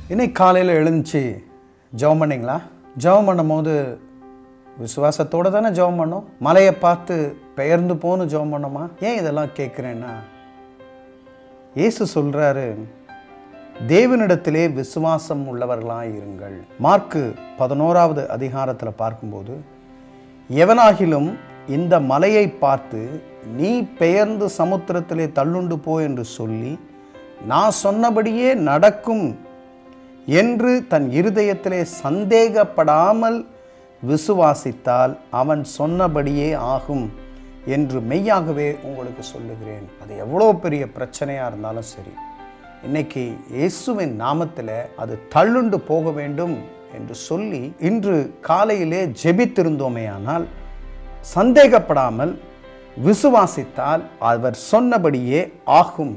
இன்னைக்கு காலையில் எழுந்துச்சு ஜெபம் பண்ணீங்களா ஜெபம் பண்ணும்போது விசுவாசத்தோடு தானே ஜெபம் பண்ணோம் மலையை பார்த்து பெயர்ந்து போன்னு ஜெபம் பண்ணோமா ஏன் இதெல்லாம் கேட்குறேன்னா இயேசு சொல்கிறாரு தேவனிடத்திலே விசுவாசம் உள்ளவர்களாய் இருங்கள் மார்க்கு பதினோராவது அதிகாரத்தில் பார்க்கும்போது எவனாகிலும் இந்த மலையை பார்த்து நீ பெயர்ந்து சமுத்திரத்திலே தள்ளுண்டு போ என்று சொல்லி நான் சொன்னபடியே நடக்கும் என்று தன் இருதயத்திலே சந்தேகப்படாமல் விசுவாசித்தால் அவன் சொன்னபடியே ஆகும் என்று மெய்யாகவே உங்களுக்கு சொல்லுகிறேன் அது எவ்வளோ பெரிய பிரச்சனையாக இருந்தாலும் சரி இன்னைக்கு இயேசுவின் நாமத்தில் அது தள்ளுண்டு போக வேண்டும் என்று சொல்லி இன்று காலையிலே ஜெபித்திருந்தோமேயானால் சந்தேகப்படாமல் விசுவாசித்தால் அவர் சொன்னபடியே ஆகும்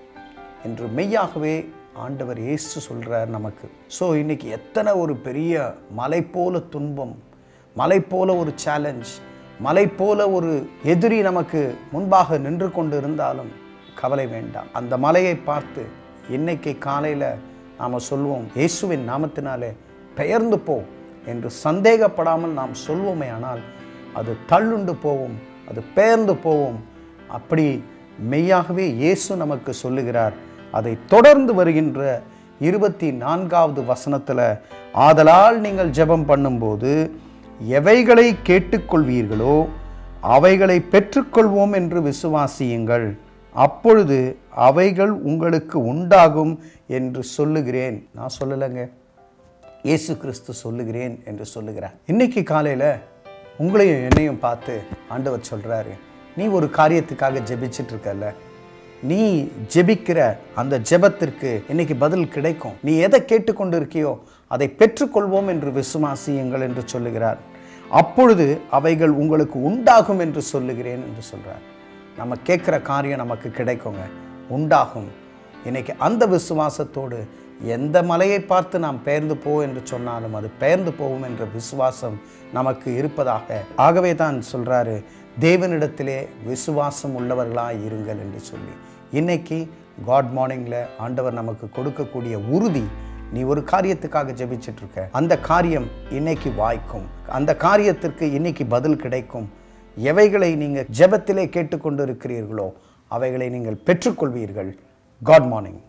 என்று மெய்யாகவே ஆண்டவர் இயேசு சொல்கிறார் நமக்கு ஸோ இன்னைக்கு எத்தனை ஒரு பெரிய மலை போல துன்பம் மலை போல ஒரு சேலஞ்ச் மலை போல ஒரு எதிரி நமக்கு முன்பாக நின்று கொண்டு இருந்தாலும் கவலை வேண்டாம் அந்த மலையை பார்த்து இன்னைக்கு காலையில் நாம் சொல்வோம் இயேசுவின் நாமத்தினாலே பெயர்ந்து போ என்று சந்தேகப்படாமல் நாம் சொல்வோமே ஆனால் அது தள்ளுண்டு போவோம் அது பெயர்ந்து போவோம் அப்படி மெய்யாகவே இயேசு நமக்கு சொல்லுகிறார் அதை தொடர்ந்து வருகின்ற இருபத்தி நான்காவது வசனத்தில் ஆதலால் நீங்கள் ஜெபம் பண்ணும்போது எவைகளை கேட்டுக்கொள்வீர்களோ அவைகளை பெற்றுக்கொள்வோம் என்று விசுவாசியுங்கள் அப்பொழுது அவைகள் உங்களுக்கு உண்டாகும் என்று சொல்லுகிறேன் நான் சொல்லலைங்க இயேசு கிறிஸ்து சொல்லுகிறேன் என்று சொல்லுகிறார் இன்னைக்கு காலையில் உங்களையும் என்னையும் பார்த்து ஆண்டவர் சொல்கிறாரு நீ ஒரு காரியத்துக்காக ஜெபிச்சிட்டு இருக்கல்ல நீ ஜெபிக்கிற அந்த ஜெபத்திற்கு இன்னைக்கு பதில் கிடைக்கும் நீ எதை கேட்டுக்கொண்டு இருக்கியோ அதை பெற்றுக்கொள்வோம் என்று விசுவாசியுங்கள் என்று சொல்லுகிறார் அப்பொழுது அவைகள் உங்களுக்கு உண்டாகும் என்று சொல்லுகிறேன் என்று சொல்கிறார் நம்ம கேட்குற காரியம் நமக்கு கிடைக்குங்க உண்டாகும் இன்னைக்கு அந்த விசுவாசத்தோடு எந்த மலையை பார்த்து நாம் பெயர்ந்து போ என்று சொன்னாலும் அது பெயர்ந்து போகும் என்ற விசுவாசம் நமக்கு இருப்பதாக ஆகவே தான் சொல்றாரு தேவனிடத்திலே விசுவாசம் உள்ளவர்களாய் இருங்கள் என்று சொல்லி இன்னைக்கு காட் மார்னிங்கில் ஆண்டவர் நமக்கு கொடுக்கக்கூடிய உறுதி நீ ஒரு காரியத்துக்காக ஜெபிச்சிட்டு இருக்க அந்த காரியம் இன்னைக்கு வாய்க்கும் அந்த காரியத்திற்கு இன்னைக்கு பதில் கிடைக்கும் எவைகளை நீங்கள் ஜெபத்திலே கேட்டுக்கொண்டு இருக்கிறீர்களோ அவைகளை நீங்கள் பெற்றுக்கொள்வீர்கள் காட் மார்னிங்